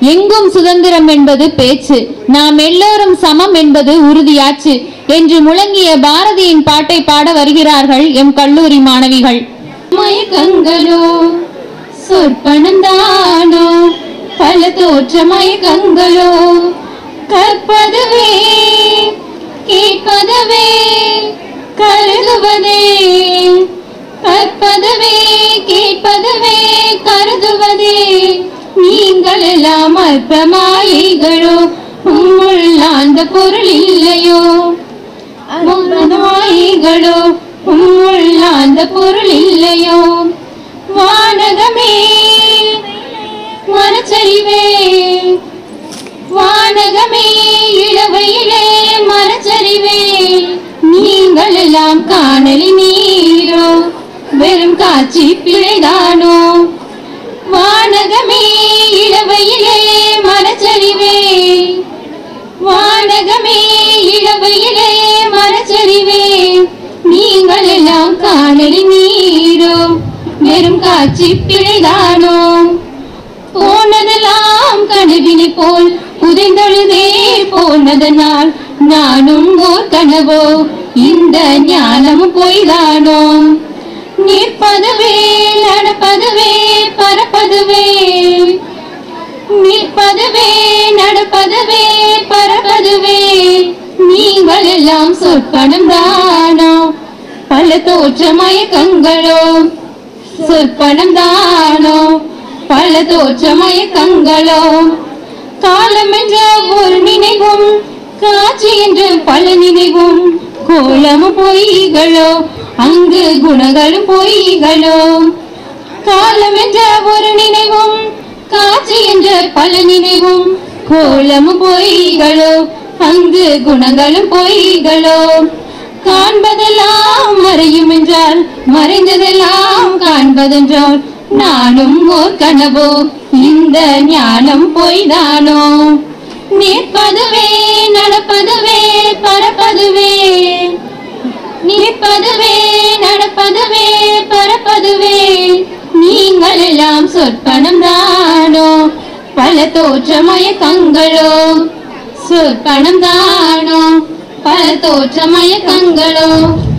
எங்கும் சுதந்திரம் என்பது பேச்சு நாம் எல்லோரும் சமம் என்பது உறுதியாச்சு என்று முழங்கிய பாரதியின் பாட்டை பாட வருகிறார்கள் எம் கல்லூரி மாணவிகள் மயக்கங்களோ சொற்பனந்தானோ பல தோற்ற மயக்கங்களோ கற்பதுவே கேட்பதுவே கருதுவதே கற்பதுவே கேட்பதுவே கருதுவதே நீங்கள் எல்லாம் அற்பமாயிகளோ உம்முள் அந்த பொருள் இல்லையோ மாயிகளோ உம்முள் அந்த பொருள் இல்லையோ வானகமே மனச்சரிவே வானகமே இளவையிலே மனச்சரிவே நீங்கள் எல்லாம் காணலி நீரோ வெறும் காட்சி பிழைதானோ வானகமே இளவையிலே மனச்சரிவே வானகமே இளவையிலே மனச்சரிவே நீங்கள் எல்லாம் காணலி நீரோ வெறும் காட்சி பிழைதானோ போனதெல்லாம் கனவினை போல் புதைந்தொழுதே போனதனால் நானும் ஓர் கனவோ இந்த ஞானமும் பொய்தானோ நிற்பதுவே நடப்பதுவே பறப்பதுவே நிற்பதுவே நடப்பதுவே பறப்பதுவே நீங்கள் எல்லாம் சொற்பனம் தானோ பல தோற்ற மயக்கங்களோ சொற்பனம் தானோ பல தோற்ற மயக்கங்களோ காலம் என்ற ஒரு நினைவும் காட்சி என்ற பல நினைவும் கோலமும் பொய்களோ அங்கு குணங்களும் பொய்களோ காலம் என்ற ஒரு நினைவும் காட்சி என்ற பல நினைவும் கோலமும் பொய்களோ அங்கு குணங்களும் பொய்களோ காண்பதெல்லாம் மறையும் என்றால் மறைந்ததெல்லாம் காண்பதென்றால் நானும் ஓர் கனவோ இந்த ஞானம் பொய்தானோ நிற்பதுவே நடப்பதுவே பறப்பதுவே நிற்பதுவே நடப்பதுவே பறப்பதுவே நீங்கள் எல்லாம் சொற்பனம் தானோ பல தோற்ற மயக்கங்களோ சொற்பனம் தானோ பல தோற்ற மயக்கங்களோ